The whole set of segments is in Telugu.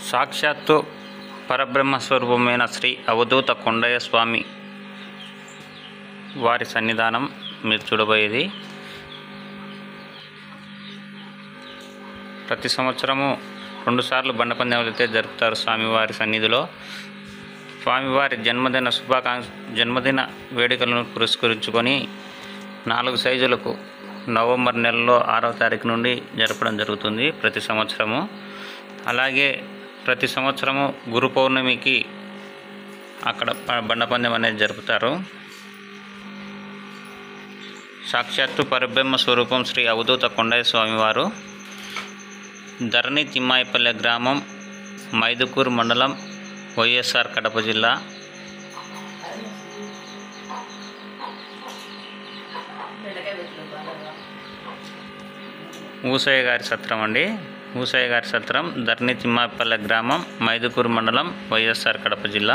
సాక్షాత్తు పరబ్రహ్మ స్వరూపమైన శ్రీ అవధూత కొండయ్య స్వామి వారి సన్నిధానం మీరు చూడబోయేది ప్రతి సంవత్సరము రెండుసార్లు బండ పందెములు అయితే జరుపుతారు స్వామివారి సన్నిధిలో స్వామివారి జన్మదిన శుభాకాంక్ష జన్మదిన వేడుకలను పురస్కరించుకొని నాలుగు సైజులకు నవంబర్ నెలలో ఆరవ తారీఖు నుండి జరపడం జరుగుతుంది ప్రతి సంవత్సరము అలాగే ప్రతి సంవత్సరము గురు పౌర్ణమికి అక్కడ ప- బండ పందెం అనేది జరుపుతారు సాక్షాత్తు పరబ్రహ్మ స్వరూపం శ్రీ అవధూత కొండయ్య స్వామివారు ధరణి తిమ్మాయిపల్లె గ్రామం మైదుకూరు మండలం వైఎస్ఆర్ కడప జిల్లా ఊసయ్య గారి సత్రం అండి ఊసయ్య గారి సత్రం ధరణి తిమ్మాయిపల్లె గ్రామం మైదుకూరు మండలం వైఎస్ఆర్ కడప జిల్లా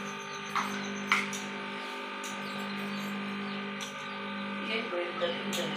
ఏం పోయింది